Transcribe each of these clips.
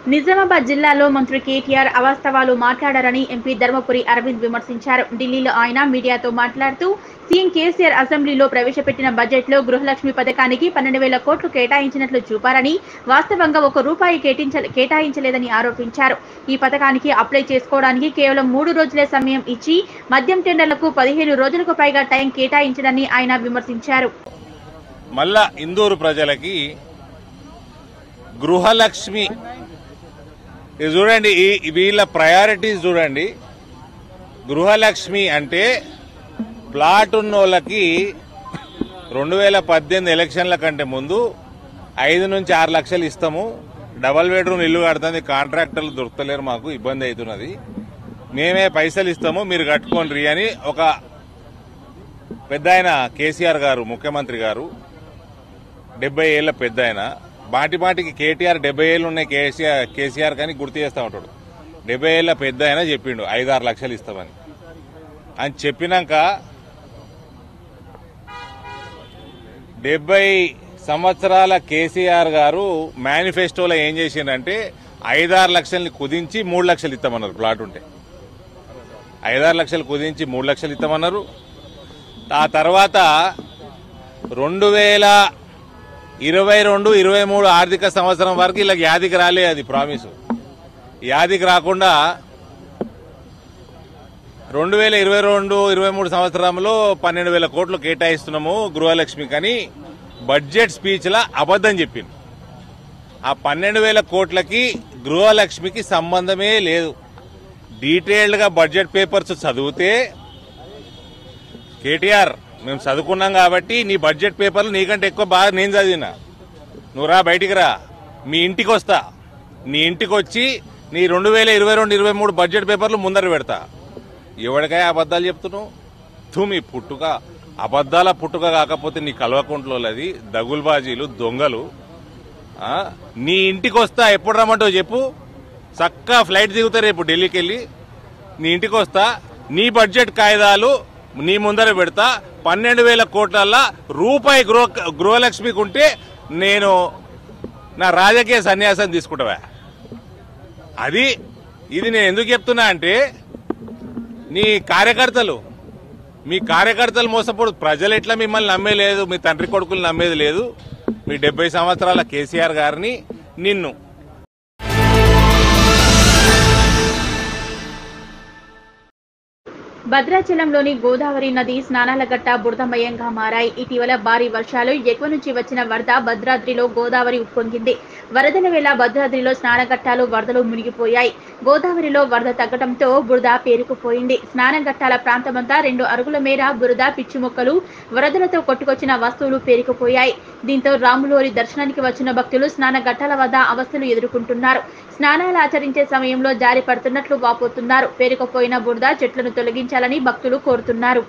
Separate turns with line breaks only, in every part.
నిజామాబాద్ జిల్లాలో మంత్రి కేటీఆర్ అవాస్తవాలు మాట్లాడారని ఎంపీ ధర్మపురి అరవింద్ విమర్శించారు ఢిల్లీలో ఆయన మీడియాతో మాట్లాడుతూ సీఎం కేసీఆర్ అసెంబ్లీలో ప్రవేశపెట్టిన బడ్జెట్లో గృహలక్ష్మి పథకానికి పన్నెండు వేల కోట్లు కేటాయించినట్లు చూపారని వాస్తవంగా ఒక రూపాయి కేటించ కేటాయించలేదని ఆరోపించారు ఈ పథకానికి అప్లై చేసుకోవడానికి కేవలం మూడు రోజులే సమయం ఇచ్చి మద్యం టెండర్లకు పదిహేను రోజులకు పైగా టైం కేటాయించడాన్ని ఆయన విమర్శించారు
మళ్ళా ఇందూరు ప్రజలకి గృహలక్ష్మి ఇది చూడండి ఈ వీళ్ళ ప్రయారిటీస్ చూడండి గృహలక్ష్మి అంటే ప్లాట్ ఉన్నోళ్ళకి రెండు వేల పద్దెనిమిది ఎలక్షన్ల కంటే ముందు ఐదు నుంచి ఆరు లక్షలు ఇస్తాము డబల్ బెడ్రూమ్ ఇల్లు కడుతుంది కాంట్రాక్టర్లు దొరకలేరు మాకు ఇబ్బంది అవుతున్నది మేమే పైసలు ఇస్తాము మీరు కట్టుకోండి అని ఒక పెద్ద ఆయన కేసీఆర్ గారు ముఖ్యమంత్రి గారు డెబ్బై ఏళ్ల పెద్ద ఆయన మాటి మాటికి కేటీఆర్ డెబ్బై ఏళ్ళు ఉన్నాయి కేసీఆర్ కేసీఆర్ కానీ గుర్తు చేస్తా ఉంటాడు డెబ్బై ఏళ్ల పెద్ద ఆయన చెప్పిండు ఐదు ఆరు లక్షలు ఇస్తామని అని చెప్పినాక డెబ్బై సంవత్సరాల కేసీఆర్ గారు మేనిఫెస్టోలో ఏం చేసిండంటే ఐదారు లక్షల్ని కుదించి మూడు లక్షలు ఇస్తామన్నారు ప్లాట్ ఉంటే ఐదారు లక్షలు కుదించి మూడు లక్షలు ఇస్తామన్నారు ఆ తర్వాత రెండు వేల ఇరవై రెండు ఇరవై మూడు ఆర్థిక సంవత్సరం వరకు ఇలా యాదికి రాలే అది ప్రామిస్ యాదికి రాకుండా రెండు వేల ఇరవై రెండు ఇరవై మూడు సంవత్సరంలో పన్నెండు వేల కోట్లు కేటాయిస్తున్నాము గృహలక్ష్మి కానీ బడ్జెట్ స్పీచ్లా అబద్ధం చెప్పింది ఆ పన్నెండు వేల కోట్లకి గృహలక్ష్మికి సంబంధమే లేదు డీటెయిల్డ్గా బడ్జెట్ పేపర్స్ చదివితే కేటీఆర్ మేము చదువుకున్నాం కాబట్టి నీ బడ్జెట్ పేపర్లు నీకంటే ఎక్కువ బాగా నేను చదివినా నువ్వు రా బయటికి రా మీ ఇంటికి వస్తా నీ ఇంటికి వచ్చి నీ రెండు వేల ఇరవై రెండు ఇరవై మూడు బడ్జెట్ పేపర్లు ముందర పెడతా ఎవరికాయ అబద్ధాలు చెప్తున్నావు తూ మీ పుట్టుక అబద్ధాల పుట్టుక కాకపోతే నీ కల్వకుంట్లోది దగుల్బాజీలు దొంగలు ఆ? నీ ఇంటికి వస్తా ఎప్పుడు రమ్మంటావు చెప్పు చక్కగా ఫ్లైట్ దిగుతా రేపు ఢిల్లీకి వెళ్ళి నీ ఇంటికి వస్తా నీ బడ్జెట్ కాయిదాలు నీ ముందర పెడతా పన్నెండు వేల కోట్లల్లా రూపాయి గృహ గృహలక్ష్మికి ఉంటే నేను నా రాజకీయ సన్యాసం తీసుకుంటావా అది ఇది నేను ఎందుకు చెప్తున్నా అంటే నీ కార్యకర్తలు మీ కార్యకర్తలు మోసపోడు ప్రజలు ఎట్లా మిమ్మల్ని నమ్మేలేదు మీ తండ్రి కొడుకులు నమ్మేది లేదు మీ డెబ్బై సంవత్సరాల కేసీఆర్ గారిని నిన్ను
భద్రాచలంలోని గోదావరి నది స్నానాల గట్ట బురదమయంగా మారాయి ఇటీవల భారీ వర్షాలు ఎక్కువ నుంచి వచ్చిన వరద భద్రాద్రిలో గోదావరి ఉప్పొంగింది వరదల వేళ భద్రాద్రిలో స్నానఘట్టాలు వరదలు మునిగిపోయాయి గోదావరిలో వరద తగ్గడంతో బురద పేరుకుపోయింది స్నానఘట్టాల ప్రాంతమంతా రెండు అరుగుల మేర బురద పిచ్చి మొక్కలు వరదలతో కొట్టుకొచ్చిన వస్తువులు పేరుకుపోయాయి దీంతో రాములోరి దర్శనానికి వచ్చిన భక్తులు స్నానఘట్టాల వద్ద అవస్థలు ఎదుర్కొంటున్నారు స్నానాలు ఆచరించే సమయంలో జారి పడుతున్నట్లు వాపోతున్నారు పేరుకుపోయిన బురద చెట్లను తొలగించాలని భక్తులు కోరుతున్నారు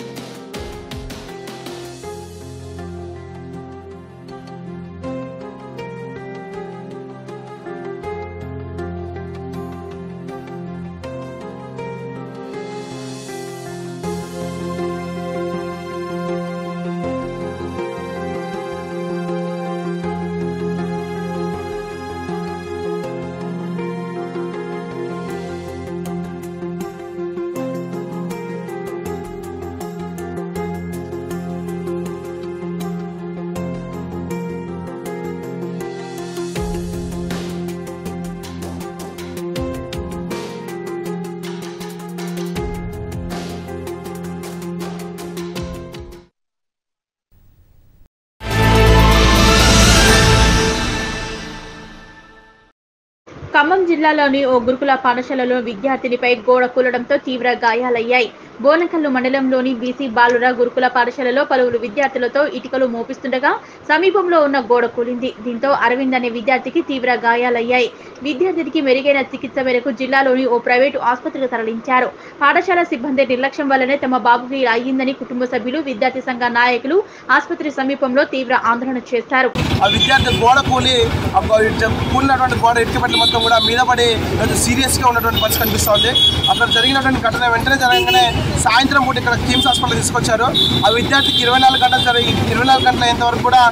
ఖమ్మం జిల్లాలోని ఓ గురుకుల పాఠశాలలో విద్యార్థినిపై గోడ కూలడంతో తీవ్ర గాయాలయ్యాయి బోనకల్లు మండలంలోని బీసీ బాలుర గురుకుల పాఠశాలలో పలువురు విద్యార్థులతో ఇటుకలు మోపిస్తుండగా సమీపంలో ఉన్న గోడ కూలింది దీంతో అరవింద్ అనే విద్యార్థికి తీవ్ర గాయాలయ్యాయి విద్యార్థినికి మెరుగైన చికిత్స మేరకు జిల్లాలోని ఓ ప్రైవేటు ఆసుపత్రికి తరలించారు పాఠశాల సిబ్బంది నిర్లక్ష్యం వల్లనే తమ బాబుకి ఇలా అయ్యిందని కుటుంబ సభ్యులు విద్యార్థి సంఘ నాయకులు ఆసుపత్రి సమీపంలో తీవ్ర ఆందోళన చేశారు
ఆ విద్యార్థి గోడ కూలి ఆ గో- ఇటు కూలినటువంటి గోడ ఇటుకపెట్టి మొత్తం కూడా మీద పడి కొంచెం సీరియస్గా ఉన్నటువంటి పరిస్థితి కనిపిస్తూ ఉంది అక్కడ జరిగినటువంటి ఘటన వెంటనే జరగగానే సాయంత్రం పూట ఇక్కడ కిమ్స్ హాస్పిటల్ తీసుకొచ్చారు ఆ విద్యార్థికి ఇరవై నాలుగు గంటలు జరిగి ఇరవై నాలుగు గంటల అయ్యేంత వరకు కూడా ఇంత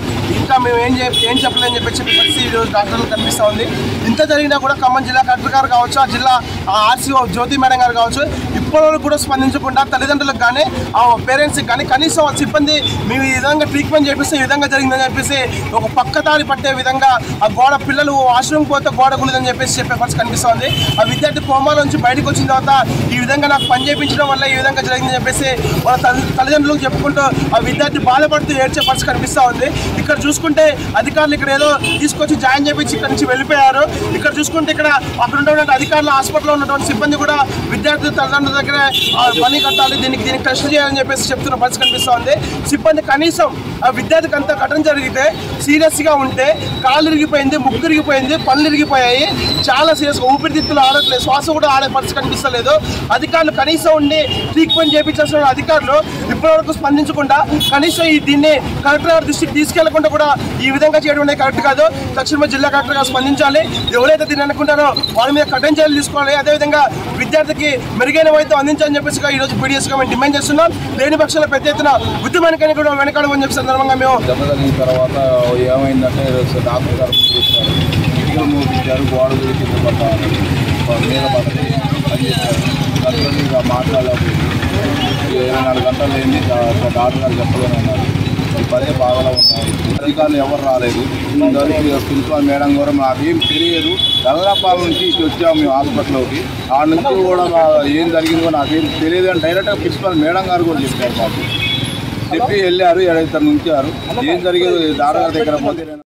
ఇంకా మేము ఏం చెప్ ఏం చెప్పలేని చెప్పి చెప్పి పరిస్థితి ఈరోజు డాక్టర్లు కనిపిస్తూ ఉంది ఇంత జరిగినా కూడా ఖమ్మం జిల్లా కలెక్టర్ గారు కావచ్చు ఆ జిల్లా ఆర్సీఓ జ్యోతి మేడం గారు కావచ్చు ఇప్పటివరకు కూడా స్పందించకుండా తల్లిదండ్రులకు కానీ ఆ పేరెంట్స్కి కానీ కనీసం ఆ సిబ్బంది మేము ఈ విధంగా ట్రీట్మెంట్ చేపిస్తే ఈ విధంగా జరిగిందని చెప్పేసి ఒక పక్కదారి పట్టే విధంగా ఆ గోడ పిల్లలు వాష్రూమ్ పోతే గోడ గులేదని చెప్పేసి చెప్పే పరిస్థితి కనిపిస్తోంది ఆ విద్యార్థి కోమాల నుంచి బయటకు వచ్చిన తర్వాత ఈ విధంగా నాకు పని చేయించడం వల్ల ఈ విధంగా జరిగిందని చెప్పేసి వాళ్ళ తల్లి తల్లిదండ్రులకు చెప్పుకుంటూ ఆ విద్యార్థి బాధపడుతూ ఏడ్చే పరిస్థితి కనిపిస్తూ ఉంది ఇక్కడ చూసుకుంటే అధికారులు ఇక్కడ ఏదో తీసుకొచ్చి జాయిన్ చేయించి ఇక్కడ నుంచి వెళ్ళిపోయారు ఇక్కడ చూసుకుంటే ఇక్కడ అక్కడ ఉన్నటువంటి అధికారులు హాస్పిటల్లో ఉన్నటువంటి సిబ్బంది కూడా విద్యార్థి తల్లిదండ్రుల దగ్గర ఆ, పని కట్టాలి దీనికి దీనికి టెస్ట్ చేయాలని చెప్పేసి చెప్తున్న పరిస్థితి కనిపిస్తూ ఉంది సిబ్బంది కనీసం ఆ విద్యార్థికి అంత ఘటన జరిగితే సీరియస్ గా ఉంటే కాళ్ళు ఇరిగిపోయింది ముక్కు ఇరిగిపోయింది పళ్ళు ఇరిగిపోయాయి చాలా సీరియస్ ఊపిరితిత్తులు ఆడట్లేదు శ్వాస కూడా ఆడే పరిస్థితి కనిపిస్తలేదు అధికారులు కనీసం ఉండి ట్రీట్మెంట్ చేయించాల్సిన అధికారులు ఇప్పటివరకు స్పందించకుండా కనీసం ఈ దీన్ని కలెక్టర్ గారి దృష్టికి తీసుకెళ్లకుండా కూడా ఈ విధంగా చేయడం అనేది కరెక్ట్ కాదు తక్షణమే జిల్లా కలెక్టర్ గారు స్పందించాలి ఎవరైతే దీన్ని అనుకుంటారో వాళ్ళ మీద కఠిన చర్యలు తీసుకోవాలి అదేవిధంగా విద్యార్థికి మెరుగైన వైద్యం అందించాలని చెప్పేసి ఈ రోజు పీడిఎస్ గా మేము డిమాండ్ చేస్తున్నాం లేని పక్షంలో పెద్ద ఎత్తున ఉద్యమానికైనా కూడా వెనకాడమని చెప్పి సందర్భంగా మేము
దెబ్బ తగిలిన తర్వాత ఏమైందంటే డాక్టర్ గారు చూపించారు ఇటుకలు మోపించారు గోడ గురి కింద పడ్డారు మీద పడ్డది పని చేశారు దాంట్లో ఇక మాట్లాడలేదు ఇరవై నాలుగు గంటలు ఏంది డాక్టర్ గారు చెప్పలేని ఉన్నారు ఈ పదే బాధలో ఉన్నాయి అధికారులు ఎవరు రాలేదు ఇంతవరకు ప్రిన్సిపాల్ మేడం కూడా మాకేం తెలియదు గల్లపాల నుంచి ఇటు వచ్చాము మేము హాస్పిటల్లోకి ఆ నుంచి కూడా మా ఏం జరిగిందో నాకేం తెలియదు అని డైరెక్ట్గా ప్రిన్సిపాల్ మేడం గారు కూడా చెప్పారు మాకు చెప్పి వెళ్ళారు ఎడైతే ఉంచారు ఏం జరిగేది దారగారి దగ్గర పోతే నేను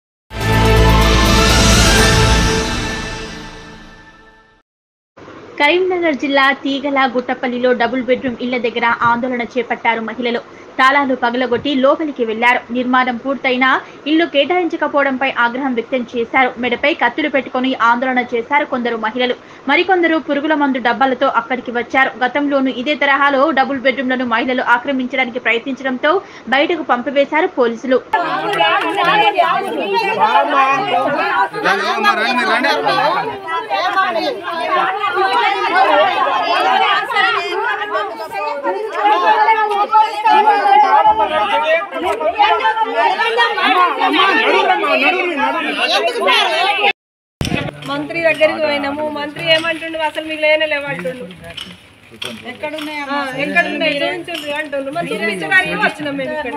కరీంనగర్ జిల్లా తీగల గుట్టపల్లిలో డబుల్ బెడ్రూమ్ ఇళ్ల దగ్గర ఆందోళన చేపట్టారు మహిళలు తాళాలు పగలగొట్టి లోపలికి వెళ్లారు నిర్మాణం పూర్తయినా ఇల్లు కేటాయించకపోవడంపై ఆగ్రహం వ్యక్తం చేశారు మెడపై కత్తులు పెట్టుకుని ఆందోళన చేశారు కొందరు మహిళలు మరికొందరు పురుగుల మందు డబ్బాలతో అక్కడికి వచ్చారు గతంలోనూ ఇదే తరహాలో డబుల్ బెడ్రూమ్లను మహిళలు ఆక్రమించడానికి ప్రయత్నించడంతో బయటకు పంపివేశారు పోలీసులు
మంత్రి దగ్గరికి పోయినాము మంత్రి ఏమంటుండు అసలు మీకు లేనే లేవంటుండు ఆ, ఎక్కడున్నాయి చూపించండి అంటుండు మరి చూపించడానికి వచ్చినాం మేము ఇక్కడ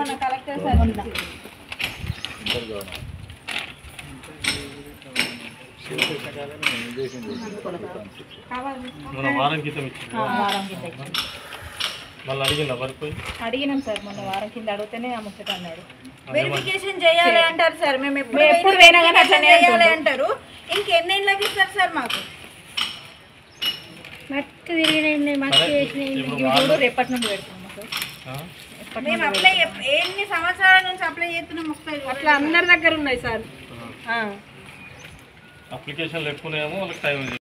మన వారం క్రితం ఇచ్చింది మళ్ళీ అడిగిందా పడిపోయి
అడిగినాం సార్ మొన్న వారం కింద అడిగితేనే ఆ ముచ్చట అన్నాడు
వెరిఫికేషన్ చేయాలి అంటారు సార్ మేము ఎప్పుడు
మేము ఎప్పుడు
పోయినా
పోయినా కానీ అట్లనే
వెరిఫికేషన్ చేయాలి
అంటుండ్రు.
అంటారు ఇంకెన్నేళ్ళకి ఇస్తారు సార్ మాకు
ఇప్పుడు
చూడు రేపటి నుండి పెడుతున్నాం సార్
మేము అప్లై ఎప్- ఎన్ని సంవత్సరాల నుంచి అప్లై చేస్తున్నాం ఒకసారి
అట్లా అందరి దగ్గర ఉన్నాయి సార్ ఆ.
అప్లికేషన్లు ఎక్కువనేమో వాళ్ళకి టైం ఉంది.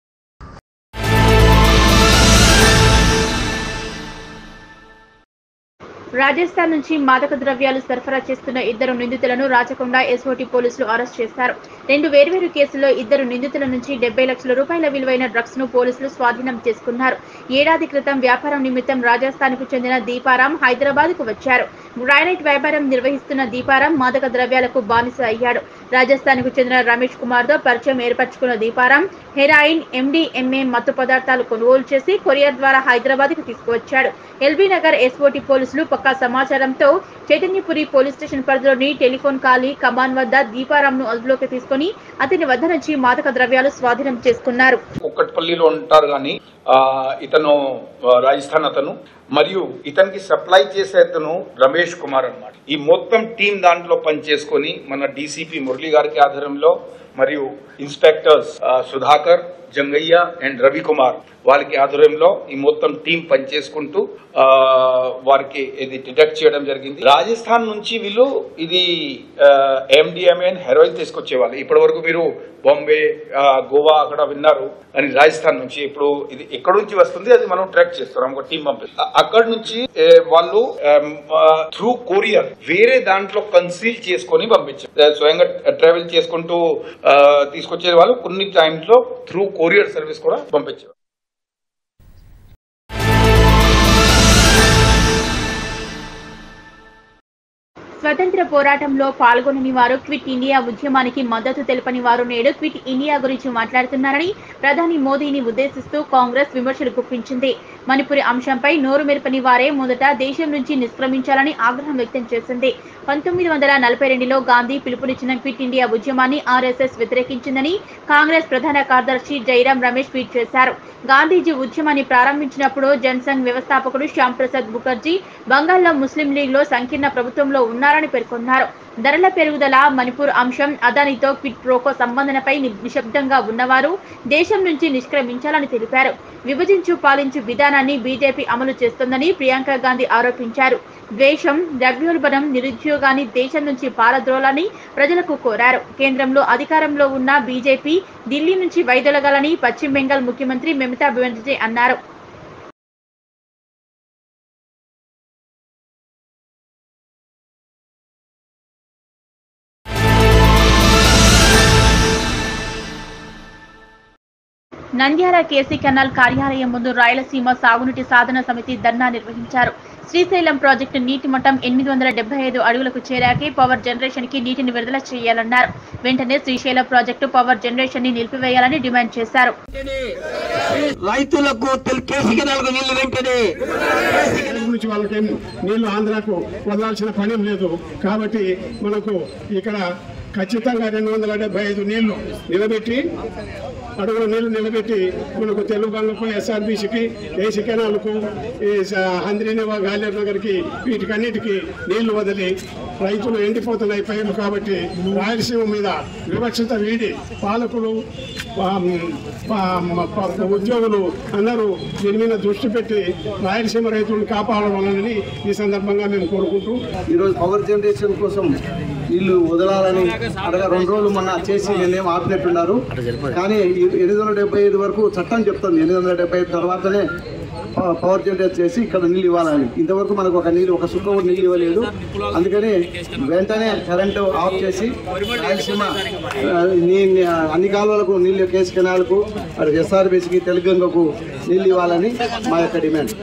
రాజస్థాన్ నుంచి మాదక ద్రవ్యాలు సరఫరా చేస్తున్న ఇద్దరు నిందితులను రాచకొండ ఎస్ఓటి పోలీసులు అరెస్ట్ చేశారు రెండు వేర్వేరు కేసుల్లో ఇద్దరు నిందితుల నుంచి డెబ్బై లక్షల రూపాయల విలువైన డ్రగ్స్ ను పోలీసులు స్వాధీనం చేసుకున్నారు ఏడాది క్రితం వ్యాపారం నిమిత్తం రాజస్థాన్ కు చెందిన దీపారాం హైదరాబాద్ కు వచ్చారు గ్రానైట్ వ్యాపారం నిర్వహిస్తున్న దీపారాం మాదక ద్రవ్యాలకు బానిస అయ్యాడు రాజస్థాన్ కు చెందిన రమేష్ కుమార్ తో పరిచయం ఏర్పరచుకున్న దీపారాం హెరాయిన్ ఎండిఎంఏ మత్తు పదార్థాలు కొనుగోలు చేసి కొరియర్ ద్వారా హైదరాబాద్ కు తీసుకువచ్చాడు ఎల్బీ నగర్ ఎస్ఓటి పోలీసులు పక్కా సమాచారంతో చైతన్యపురి పోలీస్ స్టేషన్ పరిధిలోని టెలిఫోన్ ఖాళీ కమాన్ వద్ద దీపారాంను అదుపులోకి తీసుకుని అతని వద్ద నుంచి మాదక ద్రవ్యాలు స్వాధీనం చేసుకున్నారు
కుక్కట్పల్లిలో ఉంటారు కానీ ఆ, ఇతను ఆ, రాజస్థాన్ అతను మరియు ఇతనికి సప్లై చేసే అతను రమేష్ కుమార్ అన్నమాట ఈ మొత్తం టీం దాంట్లో పనిచేసుకొని మన డీసీపీ మురళి గారికి ఆధ్వర్యంలో మరియు ఇన్స్పెక్టర్స్ ఆ, సుధాకర్ జంగయ్య అండ్ రవి కుమార్ వాళ్ళకి ఆధ్వర్యంలో ఈ మొత్తం టీం పనిచేసుకుంటూ ఆ, వారికి ఇది డిటెక్ట్ చేయడం జరిగింది రాజస్థాన్ నుంచి వీళ్ళు ఇది ఎండిఎంఏ అండ్ హెరోయిన్ తీసుకొచ్చేవాళ్ళు ఇప్పటి వరకు మీరు బాంబే ఆ, గోవా అక్కడ విన్నారు అని రాజస్థాన్ నుంచి ఇప్పుడు ఇది ఎక్కడ నుంచి వస్తుంది అది మనం ట్రాక్ చేస్తున్నాం ఒక టీం పంపిస్తాం అక్కడ నుంచి ఏ, వాళ్ళు త్రూ కొరియర్ వేరే దాంట్లో కన్సీల్ చేసుకొని పంపించారు ఏ, స్వయంగా ట్రావెల్ చేసుకుంటూ ఆ, తీసుకొచ్చే వాళ్ళు కొన్ని టైమ్స్ లో త్రూ కొరియర్ సర్వీస్ కూడా పంపించారు
స్వతంత్ర పోరాటంలో పాల్గొనని వారు క్విట్ ఇండియా ఉద్యమానికి మద్దతు తెలపని వారు నేడు క్విట్ ఇండియా గురించి మాట్లాడుతున్నారని ప్రధాని మోదీని ఉద్దేశిస్తూ కాంగ్రెస్ విమర్శలు గుప్పించింది మణిపురి అంశంపై నోరు మెరపని వారే మొదట దేశం నుంచి నిష్క్రమించాలని ఆగ్రహం వ్యక్తం చేసింది పంతొమ్మిది వందల నలభై రెండులో గాంధీ పిలుపునిచ్చిన క్విట్ ఇండియా ఉద్యమాన్ని ఆర్ఎస్ఎస్ వ్యతిరేకించిందని కాంగ్రెస్ ప్రధాన కార్యదర్శి జైరాం రమేష్ ట్వీట్ చేశారు గాంధీజీ ఉద్యమాన్ని ప్రారంభించినప్పుడు జనసంఘ్ వ్యవస్థాపకుడు శ్యామ్ ప్రసాద్ ముఖర్జీ బంగాల్లో ముస్లిం లీగ్ లో సంకీర్ణ ప్రభుత్వంలో ఉన్నారని పేర్కొన్నారు ధరల పెరుగుదల మణిపూర్ అంశం అదానితో క్విట్ ప్రోకో సంబంధనపై ని- నిశ్శబ్దంగా ఉన్నవారు దేశం నుంచి నిష్క్రమించాలని తెలిపారు విభజించు పాలించు విధానాన్ని బీజేపీ అమలు చేస్తోందని ప్రియాంక గాంధీ ఆరోపించారు ద్వేషం ద్రవ్యోల్బణం నిరుద్యోగాన్ని దేశం నుంచి పారద్రోలని ప్రజలకు కోరారు కేంద్రంలో అధికారంలో ఉన్న బీజేపీ ఢిల్లీ నుంచి వైదొలగాలని పశ్చిమ బెంగాల్ ముఖ్యమంత్రి మమతా బెనర్జీ అన్నారు నంద్యాల కేసీ కెనాల్ కార్యాలయం ముందు రాయలసీమ సాగునీటి సాధన సమితి ధర్నా నిర్వహించారు శ్రీశైలం ప్రాజెక్టు నీటి మట్టం ఎనిమిది వందల డెబ్బై ఐదు అడుగులకు చేరాకే పవర్ జనరేషన్ కి నీటిని విడుదల చేయాలన్నారు వెంటనే శ్రీశైలం ప్రాజెక్టు పవర్ జనరేషన్ ని నిలిపివేయాలని డిమాండ్ చేశారు
రైతులకు కేసీ కెనాల్కు నీళ్లు వెంటనే
నుంచి వాళ్ళకేం నీళ్లు ఆంధ్రాకు వదలాల్సిన పని లేదు కాబట్టి మనకు ఇక్కడ ఖచ్చితంగా రెండు వందల డెబ్బై ఐదు నీళ్లు నిలబెట్టి అడుగుల నీళ్లు నిలబెట్టి మనకు తెలుగు గంగకు ఎస్ఆర్బీసీకి ఏసీ కెనాల్కు ఈ స- హంద్రీనివా గాలియర్ నగర్కి వీటికన్నిటికీ నీళ్లు వదిలి రైతులు ఎండిపోతున్నాయి పైర్లు కాబట్టి రాయలసీమ మీద వివక్షత వీడి పాలకులు ఆ, ప- ప- ఉద్యోగులు అందరూ దీని మీద దృష్టి పెట్టి రాయలసీమ రైతులను కాపాడాలని ఈ సందర్భంగా మేము కోరుకుంటూ
ఈరోజు పవర్ జనరేషన్ కోసం వీళ్ళు వదలాలని అడగ రెండు రోజులు మొన్న చేసి నేనేం ఆపినట్టున్నారు కానీ ఈ ఎనిమిది వందల డెబ్బై ఐదు వరకు చట్టం చెప్తుంది ఎనిమిది వందల డెబ్బై ఐదు తర్వాతనే ప- పవర్ జనరేట్ చేసి ఇక్కడ నీళ్ళు ఇవ్వాలని ఇంతవరకు మనకు ఒక నీళ్ళు ఒక సుక్క కూడా నీళ్ళు ఇవ్వలేదు అందుకని వెంటనే కరెంటు ఆఫ్ చేసి రాయలసీమ ఆ, నీ- నీ- అన్ని కాలువలకు నీళ్ళు కేసు కెనాల్కు ఎస్ఆర్బీసీకి తెలుగంగకు నీళ్ళు ఇవ్వాలని మా యొక్క డిమాండ్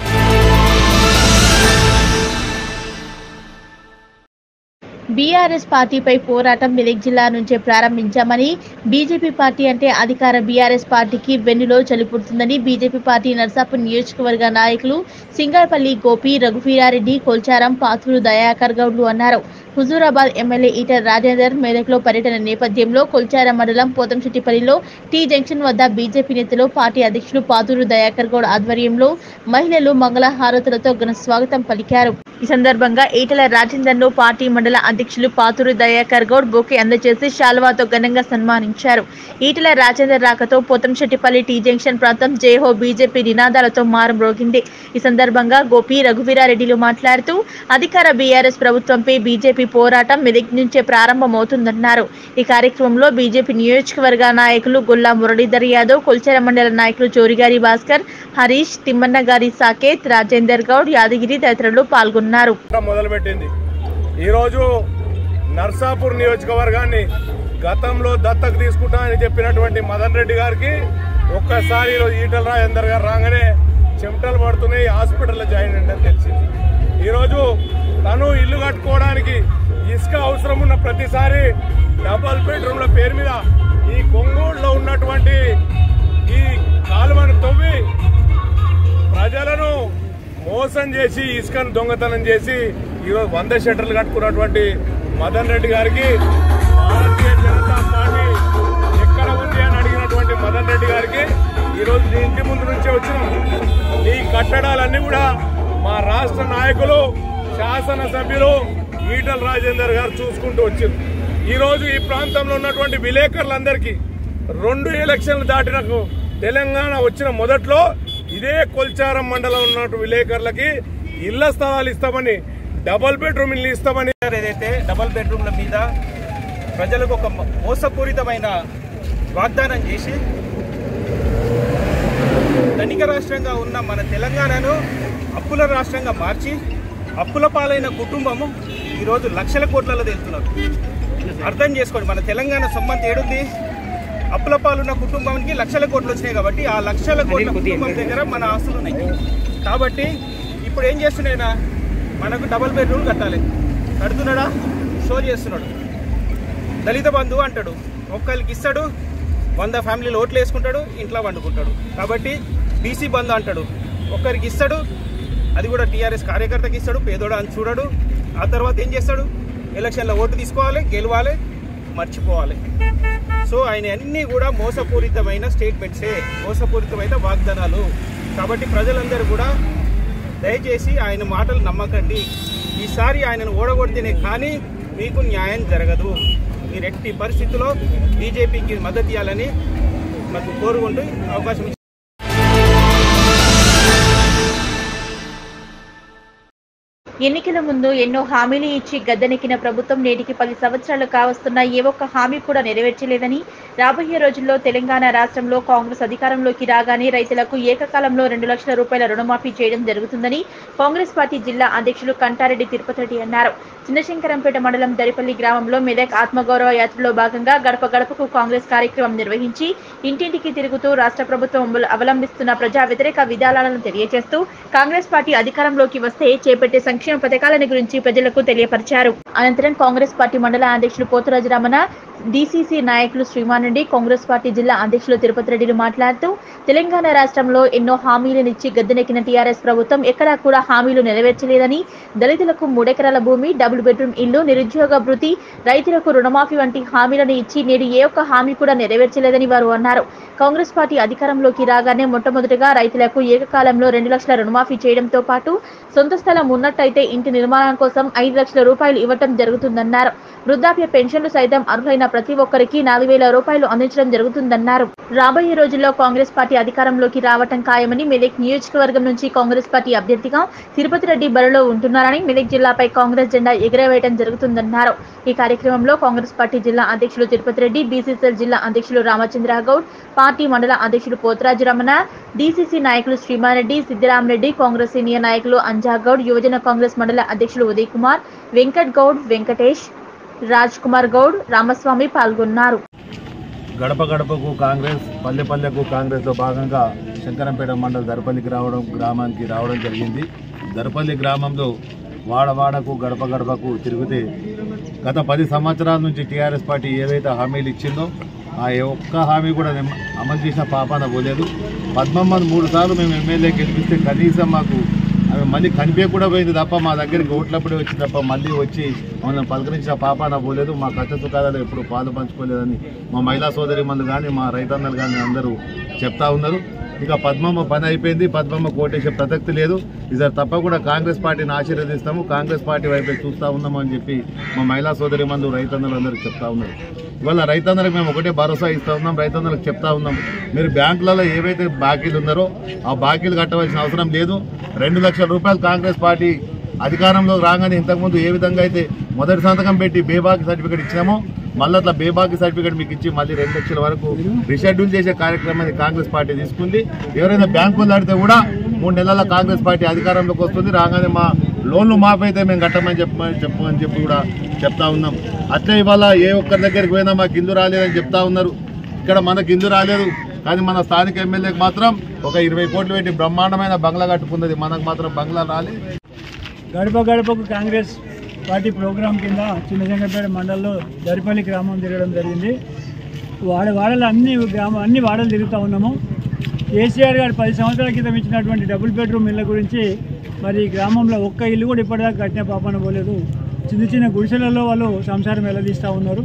బీఆర్ఎస్ పార్టీపై పోరాటం మెదక్ జిల్లా నుంచే ప్రారంభించామని బీజేపీ పార్టీ అంటే అధికార బీఆర్ఎస్ పార్టీకి వెన్నులో చలిపుడుతుందని బీజేపీ పార్టీ నర్సాపూర్ నియోజకవర్గ నాయకులు సింగరపల్లి గోపి రఘువీరారెడ్డి కొల్చారం పాత్రులు దయాకర్ గౌడ్లు అన్నారు హుజూరాబాద్ ఎమ్మెల్యే ఈటర్ రాజేందర్ మెదక్లో పర్యటన నేపథ్యంలో కొల్చారం మండలం పోతంశెట్టిపల్లిలో టీ జంక్షన్ వద్ద బీజేపీ నేతలు పార్టీ అధ్యక్షులు పాతూరు దయాకర్ గౌడ్ ఆధ్వర్యంలో మహిళలు మంగళ హారతులతో ఘన స్వాగతం పలికారు ఈ సందర్భంగా ఈటల రాజేందర్ ను పార్టీ మండల అధ్యక్షులు పాతూరు దయాకర్ గౌడ్ బొకే అందజేసి శాల్వాతో ఘనంగా సన్మానించారు ఈటల రాజేందర్ రాకతో పోతంశెట్టిపల్లి టీ జంక్షన్ ప్రాంతం జేహో బీజేపీ నినాదాలతో మారుమ్రోగింది ఈ సందర్భంగా గోపి రఘువీరారెడ్డిలు మాట్లాడుతూ అధికార బీఆర్ఎస్ ప్రభుత్వంపై బీజేపీ పోరాటం మెదక్ నుంచే ప్రారంభమవుతుందన్నారు ఈ కార్యక్రమంలో బీజేపీ నియోజకవర్గ నాయకులు గొల్లా మురళీధర్ యాదవ్ కొల్చెర మండల నాయకులు చోరిగారి భాస్కర్ హరీష్ తిమ్మన్నగారి సాకేత్ రాజేందర్ గౌడ్ యాదగిరి తదితరులు పాల్గొన్నారు
మొదలుపెట్టింది ఈరోజు నర్సాపూర్ నియోజకవర్గాన్ని గతంలో దత్తకు తీసుకుంటామని చెప్పినటువంటి మదన్ రెడ్డి గారికి ఒక్కసారి ఈరోజు ఈటల రాజేందర్ గారు రాగానే చెమటలు పడుతున్నాయి హాస్పిటల్లో జాయిన్ అయ్యిందని తెలిసింది ఈరోజు తను ఇల్లు కట్టుకోవడానికి ఇసుక అవసరం ఉన్న ప్రతిసారి డబల్ బెడ్రూమ్ల పేరు మీద ఈ కొంగోడులో ఉన్నటువంటి ఈ కాలువను తవ్వి ప్రజలను మోసం చేసి ఇసుకను దొంగతనం చేసి ఈరోజు వంద షట్టర్లు కట్టుకున్నటువంటి మదన్ రెడ్డి గారికి భారతీయ జనతా పార్టీ ఎక్కడ ఉంది అని అడిగినటువంటి మదన్ రెడ్డి గారికి ఈరోజు నీ ఇంటి ముందు నుంచే వచ్చినాం నీ కట్టడాలన్నీ కూడా మా రాష్ట్ర నాయకులు శాసనసభ్యులు ఈటల రాజేందర్ గారు చూసుకుంటూ వచ్చింది ఈరోజు ఈ ప్రాంతంలో ఉన్నటువంటి విలేకరులందరికీ రెండు ఎలక్షన్లు దాటినకు తెలంగాణ వచ్చిన మొదట్లో ఇదే కొల్చారం మండలం ఉన్నటువంటి విలేకరులకి ఇళ్ల స్థలాలు ఇస్తామని డబల్ బెడ్రూమ్ ఇల్లు ఇస్తామని
ఏదైతే డబల్ బెడ్రూమ్ల మీద ప్రజలకు ఒక మోసపూరితమైన వాగ్దానం చేసి ధనిక రాష్ట్రంగా ఉన్న మన తెలంగాణను అప్పుల రాష్ట్రంగా మార్చి అప్పుల పాలైన కుటుంబము ఈరోజు లక్షల కోట్లలో తెలుతున్నారు అర్థం చేసుకోండి మన తెలంగాణ సంబంధం ఏడుంది అప్పుల పాలున్న కుటుంబానికి లక్షల కోట్లు వచ్చినాయి కాబట్టి ఆ లక్షల కోట్ల కుటుంబం దగ్గర మన ఆస్తులు ఉన్నాయి కాబట్టి ఇప్పుడు ఏం చేస్తున్నాయినా మనకు డబల్ బెడ్రూమ్ కట్టాలి కడుతున్నాడా షో చేస్తున్నాడు దళిత బంధువు అంటాడు ఒక్కరికి ఇస్తాడు వంద ఫ్యామిలీలు ఓట్లు వేసుకుంటాడు ఇంట్లో వండుకుంటాడు కాబట్టి బీసీ బంధు అంటాడు ఒక్కరికి ఇస్తాడు అది కూడా టీఆర్ఎస్ కార్యకర్తకి ఇస్తాడు పేదోడు అని చూడడు ఆ తర్వాత ఏం చేస్తాడు ఎలక్షన్లో ఓటు తీసుకోవాలి గెలవాలి మర్చిపోవాలి సో ఆయన అన్నీ కూడా మోసపూరితమైన స్టేట్మెంట్సే మోసపూరితమైన వాగ్దానాలు కాబట్టి ప్రజలందరూ కూడా దయచేసి ఆయన మాటలు నమ్మకండి ఈసారి ఆయనను ఓడగొడితేనే కానీ మీకు న్యాయం జరగదు మీరు ఎట్టి పరిస్థితుల్లో బీజేపీకి మద్దతు ఇవ్వాలని మాకు కోరుకుంటూ అవకాశం ఇచ్చి-
ఎన్నికల ముందు ఎన్నో హామీలు ఇచ్చి గద్దెనెక్కిన ప్రభుత్వం నేటికి పది సంవత్సరాలు కావస్తున్న ఏ ఒక్క హామీ కూడా నెరవేర్చలేదని రాబోయే రోజుల్లో తెలంగాణ రాష్ట్రంలో కాంగ్రెస్ అధికారంలోకి రాగానే రైతులకు ఏకకాలంలో రెండు లక్షల రూపాయల రుణమాఫీ చేయడం జరుగుతుందని కాంగ్రెస్ పార్టీ జిల్లా అధ్యక్షులు కంటారెడ్డి తిరుపతి రెడ్డి అన్నారు చిన్నశంకరంపేట మండలం దరిపల్లి గ్రామంలో మెదక్ ఆత్మగౌరవ యాత్రలో భాగంగా గడప గడపకు కాంగ్రెస్ కార్యక్రమం నిర్వహించి ఇంటింటికి తిరుగుతూ రాష్ట్ర ప్రభుత్వం అమలు- అవలంబిస్తున్న ప్రజా వ్యతిరేక విధానాలను తెలియజేస్తూ కాంగ్రెస్ పార్టీ అధికారంలోకి వస్తే చేపట్టే సంక్షేమ పథకాలను గురించి ప్రజలకు తెలియపరిచారు అనంతరం కాంగ్రెస్ పార్టీ మండల అధ్యక్షులు పోతురాజు రమణ డీసీసీ నాయకులు శ్రీమాన్ రెడ్డి కాంగ్రెస్ పార్టీ జిల్లా అధ్యక్షులు తిరుపతి రెడ్డిలు మాట్లాడుతూ తెలంగాణ రాష్ట్రంలో ఎన్నో హామీలనిచ్చి గద్దెనెక్కిన టీఆర్ఎస్ ప్రభుత్వం ఎక్కడా కూడా హామీలు నెరవేర్చలేదని దళితులకు మూడెకరాల భూమి డబుల్ బెడ్రూమ్ ఇల్లు నిరుద్యోగ భృతి రైతులకు రుణమాఫీ వంటి హామీలను ఇచ్చి నేడు ఏ ఒక్క హామీ కూడా నెరవేర్చలేదని వారు అన్నారు కాంగ్రెస్ పార్టీ అధికారంలోకి రాగానే మొట్టమొదటిగా రైతులకు ఏకకాలంలో రెండు లక్షల రుణమాఫీ చేయడంతో పాటు సొంత స్థలం ఉన్నట్టయితే ఇంటి నిర్మాణం కోసం ఐదు లక్షల రూపాయలు ఇవ్వటం జరుగుతుందన్నారు వృద్ధాప్య పెన్షన్లు సైతం అర్హులైన ప్రతి ఒక్కరికి నాలుగు వేల రూపాయలు అందించడం జరుగుతుందన్నారు రాబోయే రోజుల్లో కాంగ్రెస్ పార్టీ అధికారంలోకి రావటం ఖాయమని మెదక్ నియోజకవర్గం నుంచి కాంగ్రెస్ పార్టీ అభ్యర్థిగా తిరుపతి రెడ్డి బరిలో ఉంటున్నారని మెదక్ జిల్లాపై కాంగ్రెస్ జెండా ఎగురవేయడం జరుగుతుందన్నారు ఈ కార్యక్రమంలో కాంగ్రెస్ పార్టీ జిల్లా అధ్యక్షులు తిరుపతి రెడ్డి బీసీసీఎల్ జిల్లా అధ్యక్షులు రామచంద్ర గౌడ్ పార్టీ మండల అధ్యక్షులు పోతరాజు రమణ డీసీసీ నాయకులు శ్రీమారెడ్డి సిద్దిరామరెడ్డి కాంగ్రెస్ సీనియర్ నాయకులు అంజాగౌడ్ యువజన కాంగ్రెస్ మండల అధ్యక్షులు ఉదయ్ కుమార్ వెంకట్ గౌడ్ వెంకటేష్ రాజ్ కుమార్ గౌడ్ రామస్వామి పాల్గొన్నారు
గడప గడపకు కాంగ్రెస్ పల్లె పల్లెకు కాంగ్రెస్లో భాగంగా శంకరంపేట మండల దరపల్లికి రావడం గ్రామానికి రావడం జరిగింది దరపల్లి గ్రామంలో వాడవాడకు గడప గడపకు తిరిగితే గత పది సంవత్సరాల నుంచి టీఆర్ఎస్ పార్టీ ఏదైతే హామీలు ఇచ్చిందో ఆ ఏ ఒక్క హామీ కూడా నిమ్- అమలు చేసిన పాపాన పోలేదు పద్మమ్మను మూడు సార్లు మేము ఎమ్మెల్యే గెలిపిస్తే కనీసం మాకు ఆమె మళ్ళీ కనిపే కూడా పోయింది తప్ప మా దగ్గరికి ఓట్లప్పుడే వచ్చింది తప్ప మళ్ళీ వచ్చి మమ్మల్ని పలకరించిన పాపాన పోలేదు మా కష్ట సుఖాలలో ఎప్పుడు పాలు పంచుకోలేదని మా మహిళా సోదరి మంది కానీ మా రైతన్నలు కానీ అందరూ చెప్తా ఉన్నారు ఇక పద్మమ్మ పని అయిపోయింది పద్మమ్మ కోటేసే ప్రసక్తి లేదు ఈసారి తప్పకుండా కాంగ్రెస్ పార్టీని ఆశీర్వదిస్తాము కాంగ్రెస్ పార్టీ వైపే చూస్తూ ఉన్నాము అని చెప్పి మా మహిళా సోదరి మందు రైతన్నలు అందరూ చెప్తా ఉన్నారు ఇవాళ రైతన్నలకు మేము ఒకటే భరోసా ఇస్తా ఉన్నాం రైతన్నలకు చెప్తా ఉన్నాం మీరు బ్యాంకులలో ఏవైతే బాకీలు ఉన్నారో ఆ బాకీలు కట్టవలసిన అవసరం లేదు రెండు లక్షల రూపాయలు కాంగ్రెస్ పార్టీ అధికారంలో రాగానే ఇంతకుముందు ఏ విధంగా అయితే మొదటి సంతకం పెట్టి బేబాకి సర్టిఫికేట్ ఇచ్చామో మళ్ళీ అట్లా బేబాకి సర్టిఫికేట్ మీకు ఇచ్చి మళ్ళీ రెండు లక్షల వరకు రిషెడ్యూల్ చేసే కార్యక్రమాన్ని కాంగ్రెస్ పార్టీ తీసుకుంది ఎవరైనా బ్యాంకులు దాడితే కూడా మూడు నెలల కాంగ్రెస్ పార్టీ అధికారంలోకి వస్తుంది రాగానే మా లోన్లు మాఫ్ అయితే మేము కట్టమని చెప్పమని చెప్పమని చెప్పి కూడా చెప్తా ఉన్నాం అట్లే ఇవాళ ఏ ఒక్కరి దగ్గరికి పోయినా మాకు ఇల్లు రాలేదని చెప్తా ఉన్నారు ఇక్కడ మనకి ఇల్లు రాలేదు కానీ మన స్థానిక ఎమ్మెల్యేకి మాత్రం ఒక ఇరవై కోట్లు పెట్టి బ్రహ్మాండమైన బంగ్లా కట్టుకున్నది మనకు మాత్రం బంగ్లా రాలేదు
గడప గడపకు కాంగ్రెస్ పార్టీ ప్రోగ్రాం కింద చిన్నశంకరపేట మండలంలో దరిపల్లి గ్రామం తిరగడం జరిగింది వాడ వాడలు అన్ని గ్రామం అన్ని వాడలు తిరుగుతూ ఉన్నాము కేసీఆర్ గారు పది సంవత్సరాల క్రితం ఇచ్చినటువంటి డబుల్ బెడ్రూమ్ ఇళ్ళ గురించి మరి ఈ గ్రామంలో ఒక్క ఇల్లు కూడా ఇప్పటిదాకా కట్టిన పాపన పోలేదు చిన్న చిన్న గుడిసెలలో వాళ్ళు సంసారం వెల్లదీస్తూ ఉన్నారు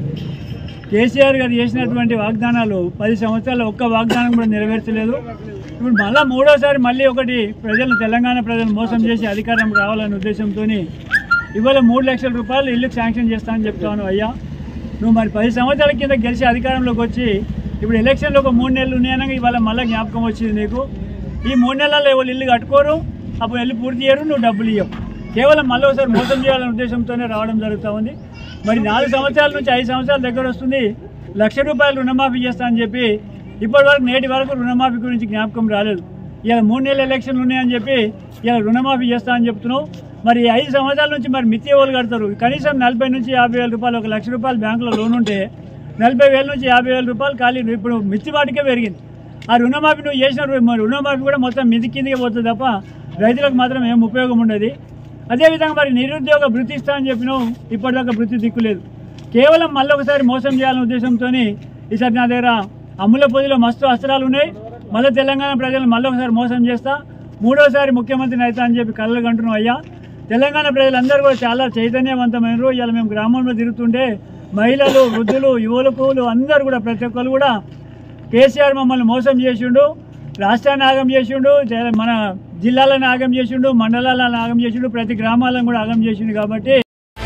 కేసీఆర్ గారు చేసినటువంటి వాగ్దానాలు పది సంవత్సరాలు ఒక్క వాగ్దానం కూడా నెరవేర్చలేదు ఇప్పుడు మళ్ళా మూడోసారి మళ్ళీ ఒకటి ప్రజలను తెలంగాణ ప్రజలను మోసం చేసి అధికారం రావాలనే ఉద్దేశంతో ఇవాళ మూడు లక్షల రూపాయలు ఇల్లుకి శాంక్షన్ చేస్తానని చెప్తాను అయ్యా నువ్వు మరి పది సంవత్సరాల కింద గెలిచి అధికారంలోకి వచ్చి ఇప్పుడు ఎలక్షన్లో ఒక మూడు నెలలు ఉన్నాయనగా ఇవాళ మళ్ళీ జ్ఞాపకం వచ్చింది నీకు ఈ మూడు నెలల్లో ఎవరు ఇల్లు కట్టుకోరు అప్పుడు ఇల్లు పూర్తి చేయరు నువ్వు డబ్బులు ఇవ్వవు కేవలం మళ్ళీ ఒకసారి మోసం చేయాలనే ఉద్దేశంతోనే రావడం జరుగుతూ ఉంది మరి నాలుగు సంవత్సరాల నుంచి ఐదు సంవత్సరాల దగ్గర వస్తుంది లక్ష రూపాయలు రుణమాఫీ చేస్తా అని చెప్పి ఇప్పటి వరకు నేటి వరకు రుణమాఫీ గురించి జ్ఞాపకం రాలేదు ఇలా మూడు నెలల ఎలక్షన్లు ఉన్నాయని చెప్పి ఇలా రుణమాఫీ చేస్తా అని చెప్తున్నావు మరి ఈ ఐదు సంవత్సరాల నుంచి మరి మిత్తి ఎవరు కడతారు కనీసం నలభై నుంచి యాభై వేల రూపాయలు ఒక లక్ష రూపాయలు బ్యాంకులో లోన్ ఉంటే నలభై వేల నుంచి యాభై వేల రూపాయలు ఖాళీ ఇప్పుడు మిత్తి వాటికే పెరిగింది ఆ రుణమాఫీ నువ్వు చేసిన రు- మరి రుణమాఫీ కూడా మొత్తం మిది కిందకే పోతుంది తప్ప రైతులకు మాత్రం ఏం ఉపయోగం ఉండదు అదేవిధంగా మరి నిరుద్యోగ భృతి ఇస్తా అని చెప్పినావు ఇప్పటిదాకా భృతి దిక్కులేదు కేవలం మళ్ళీ ఒకసారి మోసం చేయాలనే ఉద్దేశంతో ఈసారి నా దగ్గర అమ్ముల పొదిలో మస్తు అస్త్రాలు ఉన్నాయి మళ్ళీ తెలంగాణ ప్రజలను మళ్ళీ ఒకసారి మోసం చేస్తా మూడోసారి ముఖ్యమంత్రిని అవుతా అని చెప్పి కళ్ళలు కంటున్నాం అయ్యా తెలంగాణ ప్రజలందరూ కూడా చాలా చైతన్యవంతమైనరు ఇవాళ మేము గ్రామంలో తిరుగుతుంటే మహిళలు వృద్ధులు యువకులు అందరూ కూడా ప్రతి ఒక్కరు కూడా కేసీఆర్ మమ్మల్ని మోసం చేసిండు రాష్ట్రాన్ని ఆగం చేసిండు జ- మన జిల్లాలను ఆగం చేసిండు మండలాలను ఆగం చేసిండు ప్రతి గ్రామాలను కూడా ఆగం చేసిండు కాబట్టి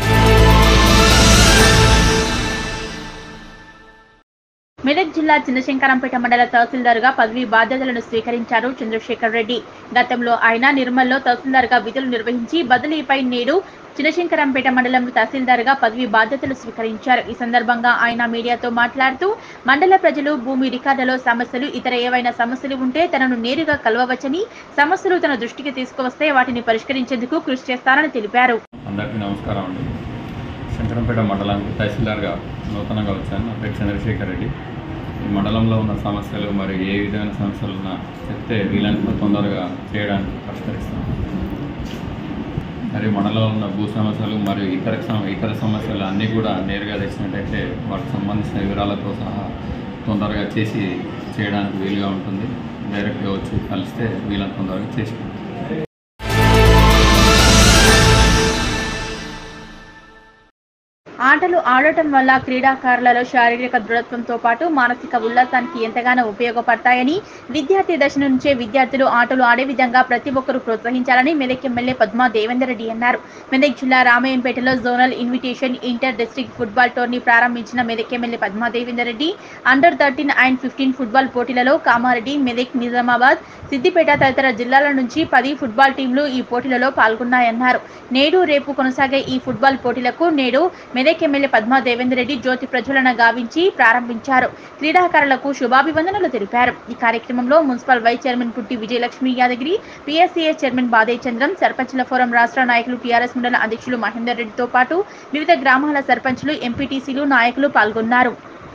మెదక్ జిల్లా చిన్నశంకరంపేట మండల తహసీల్దార్గా పదవి బాధ్యతలను స్వీకరించారు చంద్రశేఖర్ రెడ్డి గతంలో ఆయన నిర్మల్లో తహసీల్దార్గా విధులు నిర్వహించి బదిలీపై నేడు చిన్నశంకరంపేట మండలంలో తహసీల్దార్గా పదవి బాధ్యతలు స్వీకరించారు ఈ సందర్భంగా ఆయన మీడియాతో మాట్లాడుతూ మండల ప్రజలు భూమి రికార్డులో సమస్యలు ఇతర ఏవైనా సమస్యలు ఉంటే తనను నేరుగా కలవవచ్చని సమస్యలు తన దృష్టికి తీసుకువస్తే వాటిని పరిష్కరించేందుకు కృషి చేస్తానని తెలిపారు
అందరికీ నమస్కారం అండి శంకరంపేట మండలానికి తహసీల్దార్గా నూతనంగా వచ్చాను నా పేరు చంద్రశేఖర్ రెడ్డి ఈ మండలంలో ఉన్న సమస్యలు మరి ఏ విధమైన సమస్యలు ఉన్నా చెప్తే వీలైనంత తొందరగా చేయడానికి పరిష్కరిస్తాను మరి మండలంలో ఉన్న భూ సమస్యలు మరియు ఇతర సమ- ఇతర సమస్యలు అన్నీ కూడా నేరుగా తెచ్చినట్టయితే వాటికి సంబంధించిన వివరాలతో సహా తొందరగా చేసి చేయడానికి వీలుగా ఉంటుంది డైరెక్ట్గా వచ్చి కలిస్తే వీలైనంత తొందరగా చేసి
ఆటలు ఆడటం వల్ల క్రీడాకారులలో శారీరక దృఢత్వంతో పాటు మానసిక ఉల్లాసానికి ఎంతగానో ఉపయోగపడతాయని విద్యార్థి దశ నుంచే విద్యార్థులు ఆటలు ఆడే విధంగా ప్రతి ఒక్కరూ ప్రోత్సహించాలని మెదక్ ఎమ్మెల్యే పద్మా దేవేందర్ రెడ్డి అన్నారు మెదక్ జిల్లా రామయ్యంపేటలో zonal invitation inter district football tourney ప్రారంభించిన Medak MLA Padma Devender Reddy under thirteen and fifteen football పోటీలలో కామారెడ్డి మెదక్ నిజామాబాద్ సిద్దిపేట తదితర జిల్లాల నుంచి పది ఫుట్బాల్ టీంలు ఈ పోటీలలో పాల్గొన్నాయన్నారు నేడు రేపు కొనసాగే ఈ ఫుట్బాల్ పోటీలకు నేడు మెదక్ ఎమ్మెల్యే పద్మా దేవేందర్ రెడ్డి జ్యోతి ప్రజ్వలన గావించి ప్రారంభించారు క్రీడాకారులకు శుభాభివందనలు తెలిపారు ఈ కార్యక్రమంలో మున్సిపల్ వైస్ చైర్మన్ పుట్టి విజయలక్ష్మి యాదగిరి పిఎస్సిఎస్ చైర్మన్ బాదే చంద్రం సర్పంచ్ల ఫోరం రాష్ట్ర నాయకులు టీఆర్ఎస్ మండల అధ్యక్షులు మహేందర్ రెడ్డితో పాటు వివిధ గ్రామాల సర్పంచ్లు ఎంపీటీసీలు నాయకులు పాల్గొన్నారు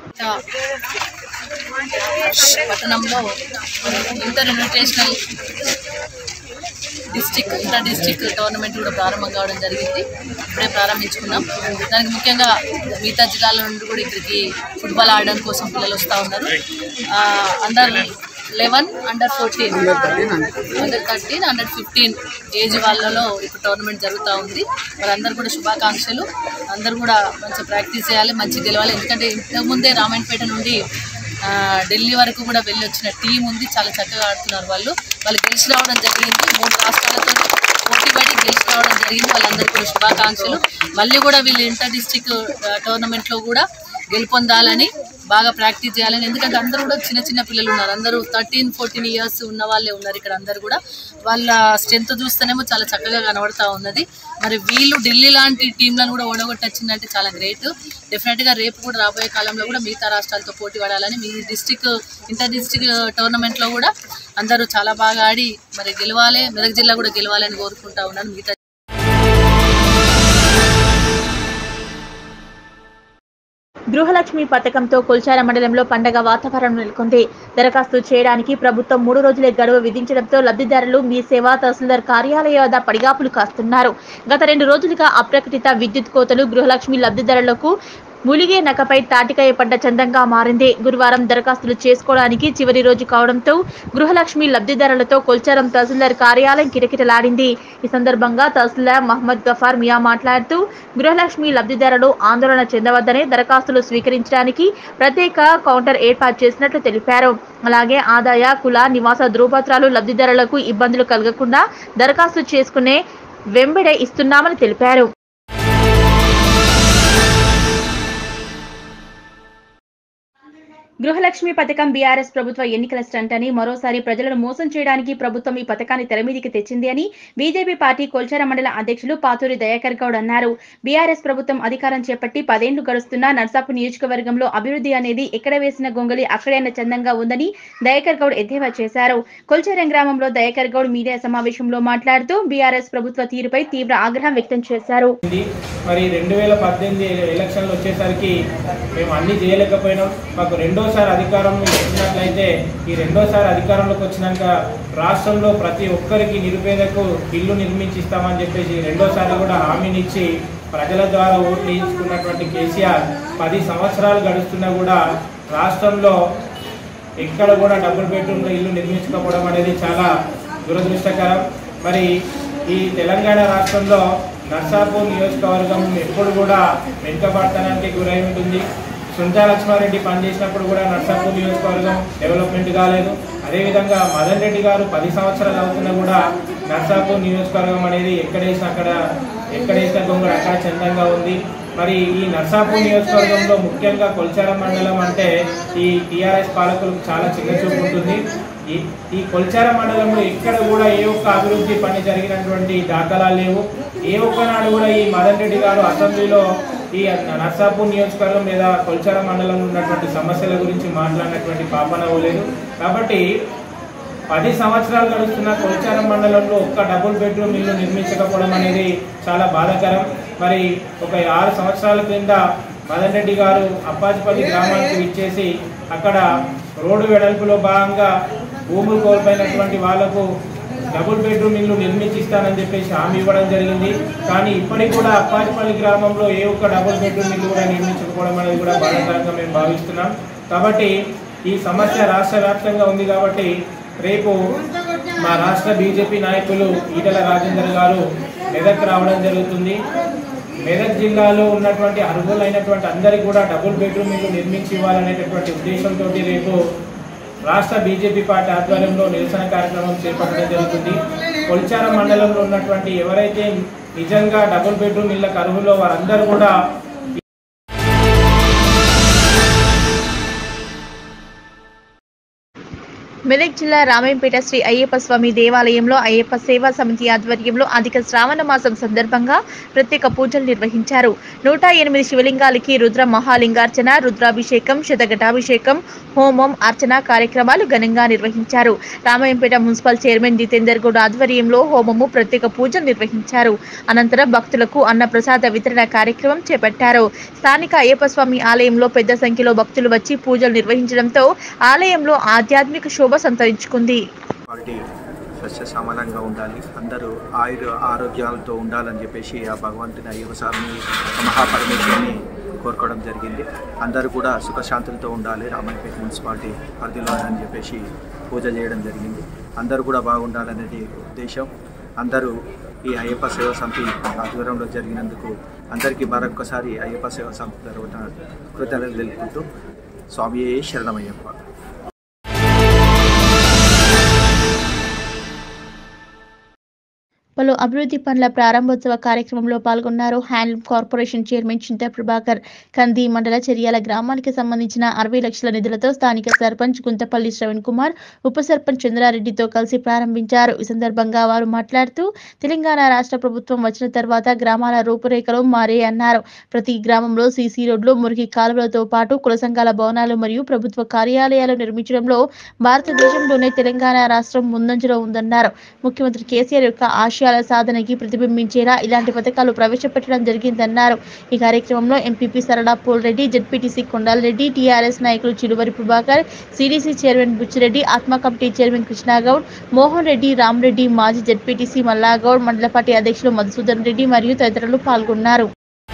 పట్టణంలో inter nutritional district inter district tournament కూడా ప్రారంభం కావడం జరిగింది ఇప్పుడే ప్రారంభించుకున్నాం దానికి ముఖ్యంగా మిగతా జిల్లాల నుండి కూడా ఇక్కడికి ఫుట్బాల్ ఆడడం కోసం పిల్లలు వస్తూ ఉన్నారు ఆ, under eleven under fourteen under thirteen under fifteen age వాళ్ళలో ఇప్పుడు టోర్నమెంట్ జరుగుతూ ఉంది వాళ్ళందరూ కూడా శుభాకాంక్షలు అందరూ కూడా మంచి ప్రాక్టీస్ చేయాలి మంచి గెలవాలి ఎందుకంటే ఇంతకుముందే రామాయణపేట నుండి ఆ, ఢిల్లీ వరకు కూడా వెళ్ళి వచ్చిన టీం ఉంది చాలా చక్కగా ఆడుతున్నారు వాళ్ళు వాళ్ళు గెలిచి రావడం జరిగింది మూడు రాష్ట్రాలతో పోటీపడి గెలిచి రావడం జరిగింది వాళ్ళందరికీ కూడా శుభాకాంక్షలు మళ్ళీ కూడా వీళ్ళు ఇంటర్ డిస్టిక్ టోర్నమెంట్లో కూడా గెలుపొందాలని బాగా ప్రాక్టీస్ చేయాలని ఎందుకంటే అందరూ కూడా చిన్న చిన్న పిల్లలు ఉన్నారు అందరూ థర్టీన్ ఫోర్టీన్ ఇయర్స్ ఉన్న వాళ్ళే ఉన్నారు ఇక్కడ అందరు కూడా వాళ్ళ స్ట్రెంత్ చూస్తేనేమో చాలా చక్కగా కనబడతా ఉన్నది మరి వీళ్ళు ఢిల్లీ లాంటి టీంలను కూడా ఓడగొట్టొచ్చిందంటే చాలా గ్రేట్ డెఫినెట్గా రేపు కూడా రాబోయే కాలంలో కూడా మిగతా రాష్ట్రాలతో పోటీ పడాలని మీ డిస్టిక్ ఇంటర్ డిస్టిక్ టోర్నమెంట్లో కూడా అందరూ చాలా బాగా ఆడి మరి గెలవాలి మెదక్ జిల్లా కూడా గెలవాలని కోరుకుంటా ఉన్నాను మిగతా
గృహలక్ష్మి పథకంతో కొల్చార మండలంలో పండగ వాతావరణం నెలకొంది దరఖాస్తు చేయడానికి ప్రభుత్వం మూడు రోజులే గడువు విధించడంతో లబ్ధిదారులు మీ సేవా తహసీల్దార్ కార్యాలయ వద్ద పడిగాపులు కాస్తున్నారు గత రెండు రోజులుగా అప్రకటిత విద్యుత్ కోతలు గృహలక్ష్మి లబ్ధిదారులకు ములిగే నకపై తాటికాయ పడ్డ చందంగా మారింది గురువారం దరఖాస్తులు చేసుకోవడానికి చివరి రోజు కావడంతో గృహలక్ష్మి లబ్ధిదారులతో కొల్చారం తహసీల్దార్ కార్యాలయం కిటకిటలాడింది ఈ సందర్భంగా తహసీల్దార్ మహమ్మద్ గఫార్ మియా మాట్లాడుతూ గృహలక్ష్మి లబ్ధిదారులు ఆందోళన చెందవద్దని దరఖాస్తులు స్వీకరించడానికి ప్రత్యేక కౌంటర్ ఏర్పాటు చేసినట్లు తెలిపారు అలాగే ఆదాయ కుల నివాస ధృవపత్రాలు లబ్ధిదారులకు ఇబ్బందులు కలగకుండా దరఖాస్తు చేసుకునే వెంబడే ఇస్తున్నామని తెలిపారు గృహలక్ష్మి పథకం బీఆర్ఎస్ ప్రభుత్వ ఎన్నికల స్టంట్ అని మరోసారి ప్రజలను మోసం చేయడానికి ప్రభుత్వం ఈ పథకాన్ని తెరమీదికి తెచ్చింది అని బీజేపీ పార్టీ కొల్చార మండల అధ్యక్షులు పాతూరి దయాకర్ గౌడ్ అన్నారు బీఆర్ఎస్ ప్రభుత్వం అధికారం చేపట్టి పదేండ్లు గడుస్తున్నా నర్సాపు నియోజకవర్గంలో అభివృద్ధి అనేది ఎక్కడ వేసిన గొంగలి అక్కడే అన్న చందంగా ఉందని దయాకర్ గౌడ్ ఎద్దేవా చేశారు కొల్చారం గ్రామంలో దయాకర్ గౌడ్ మీడియా సమావేశంలో మాట్లాడుతూ బీఆర్ఎస్ ప్రభుత్వ తీరుపై తీవ్ర ఆగ్రహం వ్యక్తం చేశారు
మరి రెండు వేల పద్దెనిమిది ఎలక్షన్లు వచ్చేసరికి మేము అన్నీ చేయలేకపోయినాం మాకు రెండోసారి రెండోసారి అధికారంలో వచ్చినట్లయితే ఈ రెండోసారి అధికారంలోకి వచ్చినాక రాష్ట్రంలో ప్రతి ఒక్కరికి నిరుపేదకు ఇల్లు నిర్మించిస్తామని చెప్పేసి రెండోసారి కూడా హామీనిచ్చి ప్రజల ద్వారా ఓట్లు వేయించుకున్నటువంటి కేసీఆర్ పది సంవత్సరాలు గడుస్తున్నా కూడా రాష్ట్రంలో ఎక్కడ కూడా డబుల్ బెడ్రూమ్లో ఇల్లు నిర్మించకపోవడం అనేది చాలా దురదృష్టకరం మరి ఈ తెలంగాణ రాష్ట్రంలో నర్సాపూర్ నియోజకవర్గం ఎప్పుడు కూడా వెనుకబడతానికి గురై ఉంటుంది సుంజా లక్ష్మారెడ్డి పనిచేసినప్పుడు కూడా నర్సాపూర్ నియోజకవర్గం డెవలప్మెంట్ కాలేదు అదేవిధంగా మదన్ రెడ్డి గారు పది సంవత్సరాలు అవుతున్నా కూడా నర్సాపూర్ నియోజకవర్గం అనేది ఎక్కడేసిన అక్కడ ఎక్కడేసిన గొంగడు అక్కడ చందంగా ఉంది మరి ఈ నర్సాపూర్ నియోజకవర్గంలో ముఖ్యంగా కొల్చారం మండలం అంటే ఈ టీఆర్ఎస్ పాలకులకు చాలా చిన్న చూపు ఉంటుంది ఈ ఈ కొల్చారం మండలంలో ఎక్కడ కూడా ఏ ఒక్క అభివృద్ధి పని జరిగినటువంటి దాఖలాలు లేవు ఏ ఒక్కనాడు కూడా ఈ మదన్ రెడ్డి గారు అసెంబ్లీలో ఈ నర్సాపూర్ నియోజకవర్గం లేదా కొల్చారం మండలంలో ఉన్నటువంటి సమస్యల గురించి మాట్లాడినటువంటి పాపన లేదు కాబట్టి పది సంవత్సరాలు గడుస్తున్న కొల్చారం మండలంలో ఒక్క డబుల్ బెడ్రూమ్ ఇల్లు నిర్మించకపోవడం అనేది చాలా బాధాకరం మరి ఒక ఆరు సంవత్సరాల క్రింద మదన్ రెడ్డి గారు అప్పాజిపల్లి గ్రామానికి విచ్చేసి అక్కడ రోడ్డు వెడల్పులో భాగంగా భూములు కోల్పోయినటువంటి వాళ్లకు డబుల్ బెడ్రూమ్ ఇల్లు నిర్మించిస్తానని చెప్పేసి హామీ ఇవ్వడం జరిగింది కానీ ఇప్పటికి కూడా అప్పాజిపల్లి గ్రామంలో ఏ ఒక్క డబుల్ బెడ్రూమ్ ఇల్లు కూడా నిర్మించకపోవడం అనేది కూడా బాధాకరంగా మేము భావిస్తున్నాం కాబట్టి ఈ సమస్య రాష్ట్ర వ్యాప్తంగా ఉంది కాబట్టి రేపు మా రాష్ట్ర బీజేపీ నాయకులు ఈటల రాజేందర్ గారు మెదక్ రావడం జరుగుతుంది మెదక్ జిల్లాలో ఉన్నటువంటి అర్హులైనటువంటి అందరికీ కూడా డబుల్ బెడ్రూమ్ ఇల్లు నిర్మించి ఇవ్వాలనేటటువంటి ఉద్దేశంతో రేపు రాష్ట్ర బీజేపీ పార్టీ ఆధ్వర్యంలో నిరసన కార్యక్రమం చేపట్టడం జరుగుతుంది కొల్చారం మండలంలో ఉన్నటువంటి ఎవరైతే నిజంగా డబుల్ బెడ్రూమ్ ఇళ్లకు అర్హులో వారందరూ కూడా
మెదక్ జిల్లా రామాయంపేట శ్రీ అయ్యప్ప స్వామి దేవాలయంలో అయ్యప్ప సేవా సమితి ఆధ్వర్యంలో అధిక శ్రావణ మాసం సందర్భంగా ప్రత్యేక పూజలు నిర్వహించారు నూట ఎనిమిది శివలింగాలకి రుద్ర మహాలింగార్చన రుద్రాభిషేకం శతఘటాభిషేకం హోమం అర్చన కార్యక్రమాలు ఘనంగా నిర్వహించారు రామాయంపేట మున్సిపల్ చైర్మన్ జితేందర్ గౌడ్ ఆధ్వర్యంలో హోమము ప్రత్యేక పూజలు నిర్వహించారు అనంతరం భక్తులకు అన్న ప్రసాద వితరణ కార్యక్రమం చేపట్టారు స్థానిక అయ్యప్ప స్వామి ఆలయంలో పెద్ద సంఖ్యలో భక్తులు వచ్చి పూజలు నిర్వహించడంతో ఆలయంలో ఆధ్యాత్మిక శోభ సంతరించుకుంది
పార్టీ సస్యశ్యామలంగా ఉండాలి అందరూ ఆయుర ఆరోగ్యాలతో ఉండాలని చెప్పేసి ఆ భగవంతుని అయ్యప్ప స్వామిని ఆ మహాపరమేశ్వరిని కోరుకోవడం జరిగింది అందరూ కూడా సుఖశాంతులతో ఉండాలి రామాయపేట మున్సిపాలిటీ పరిధిలో అని చెప్పేసి పూజ చేయడం జరిగింది అందరూ కూడా బాగుండాలనేది ఉద్దేశం అందరూ ఈ అయ్యప్ప సేవ సమితి ఆధ్వర్యంలో జరిగినందుకు అందరికీ మరొక్కసారి అయ్యప్ప సేవ సమితి తరఫున కృతజ్ఞతలు తెలుపుకుంటూ స్వామి శరణమయ్యప్ప
పలు అభివృద్ధి పనుల ప్రారంభోత్సవ కార్యక్రమంలో పాల్గొన్నారు హ్యాండ్లూమ్ కార్పొరేషన్ చైర్మన్ చింత ప్రభాకర్ కంది మండల చర్యాల గ్రామానికి సంబంధించిన అరవై లక్షల నిధులతో స్థానిక సర్పంచ్ గుంతపల్లి శ్రవణ్ కుమార్ ఉప సర్పంచ్ చంద్రారెడ్డితో కలిసి ప్రారంభించారు ఈ సందర్భంగా వారు మాట్లాడుతూ తెలంగాణ రాష్ట్ర ప్రభుత్వం వచ్చిన తర్వాత గ్రామాల రూపురేఖలు మారే అన్నారు ప్రతి గ్రామంలో సీసీ రోడ్లు మురికి కాలువలతో పాటు కుల సంఘాల భవనాలు మరియు ప్రభుత్వ కార్యాలయాలు నిర్మించడంలో భారతదేశంలోనే తెలంగాణ రాష్ట్రం ముందంజలో ఉందన్నారు ముఖ్యమంత్రి కేసీఆర్ యొక్క ఆశయాల సాధనకి ప్రతిబింబించేలా ఇలాంటి పథకాలు ప్రవేశపెట్టడం జరిగిందన్నారు ఈ కార్యక్రమంలో MPP Sarala Reddy ZPTC Kondal Reddy TRS నాయకులు చిలువరి ప్రభాకర్ సిడిసి చైర్మన్ బుచ్చిరెడ్డి ఆత్మ కమిటీ చైర్మన్ కృష్ణాగౌడ్ మోహన్ రెడ్డి రామరెడ్డి మాజీ జడ్పీటీసీ మల్లాగౌడ్ మండల పార్టీ అధ్యక్షులు మధుసూదన్ రెడ్డి మరియు తదితరులు పాల్గొన్నారు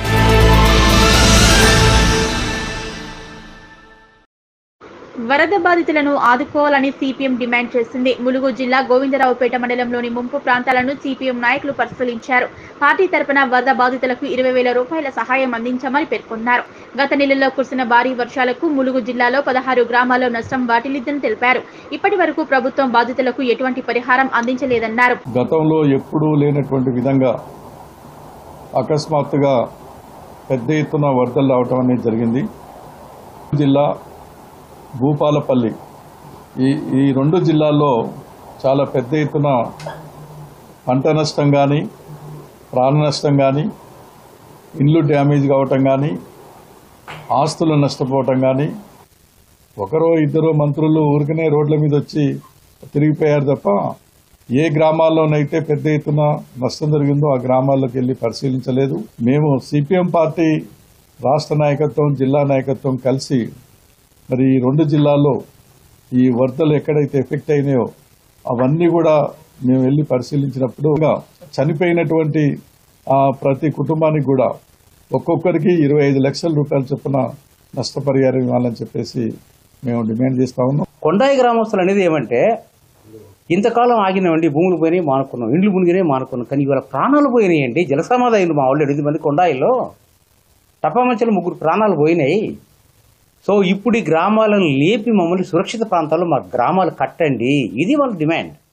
వరద బాధితులను ఆదుకోవాలని సిపిఎం డిమాండ్ చేసింది ములుగు జిల్లా గోవిందరావుపేట మండలంలోని ముంపు ప్రాంతాలను సిపిఎం నాయకులు పరిశీలించారు పార్టీ తరపున వరద బాధితులకు ఇరవై వేల రూపాయల సహాయం అందించామని పేర్కొన్నారు గత నెలలో కురిసిన భారీ వర్షాలకు ములుగు జిల్లాలో పదహారు గ్రామాల్లో నష్టం వాటిల్లిందని తెలిపారు ఇప్పటి వరకు ప్రభుత్వం బాధితులకు ఎటువంటి పరిహారం అందించలేదన్నారు
గతంలో ఎప్పుడూ లేనటువంటి విధంగా అకస్మాత్తుగా పెద్ద ఎత్తున వరదలు రావటం అనేది జరిగింది జిల్లా భూపాలపల్లి ఈ ఈ రెండు జిల్లాల్లో చాలా పెద్ద ఎత్తున పంట నష్టం కానీ ప్రాణ నష్టం కానీ ఇల్లు డ్యామేజ్ కావటం కానీ ఆస్తులు నష్టపోవటం కానీ ఒకరో ఇద్దరు మంత్రులు ఊరికనే రోడ్ల మీద వచ్చి తిరిగిపోయారు తప్ప ఏ గ్రామాల్లోనైతే పెద్ద ఎత్తున నష్టం జరిగిందో ఆ గ్రామాల్లోకి వెళ్లి పరిశీలించలేదు మేము సిపిఎం పార్టీ రాష్ట్ర నాయకత్వం జిల్లా నాయకత్వం కలిసి మరి ఈ రెండు జిల్లాల్లో ఈ వరదలు ఎక్కడైతే ఎఫెక్ట్ అయినాయో అవన్నీ కూడా మేము వెళ్ళి పరిశీలించినప్పుడు ఇంకా చనిపోయినటువంటి ఆ, ప్రతి కుటుంబానికి కూడా ఒక్కొక్కరికి ఇరవై ఐదు లక్షల రూపాయల చొప్పున నష్టపరిహారం ఇవ్వాలని చెప్పేసి మేము డిమాండ్ చేస్తా ఉన్నాం
కొండాయి గ్రామస్తులు అనేది ఏమంటే ఇంతకాలం ఆగినామండి భూములు పోయినాయి మానుకున్నాం ఇండ్లు మునిగినాయి మానుకున్నాం కానీ ఇవాళ ప్రాణాలు పోయినాయండి జలసమాధి అయింది మా వాళ్ళు ఎనిమిది మంది కొండాయిలో టపామంచలు ముగ్గురు ప్రాణాలు పోయినాయి సో ఇప్పుడు ఈ గ్రామాలను లేపి మమ్మల్ని సురక్షిత ప్రాంతాల్లో మా గ్రామాలు కట్టండి ఇది వాళ్ళ డిమాండ్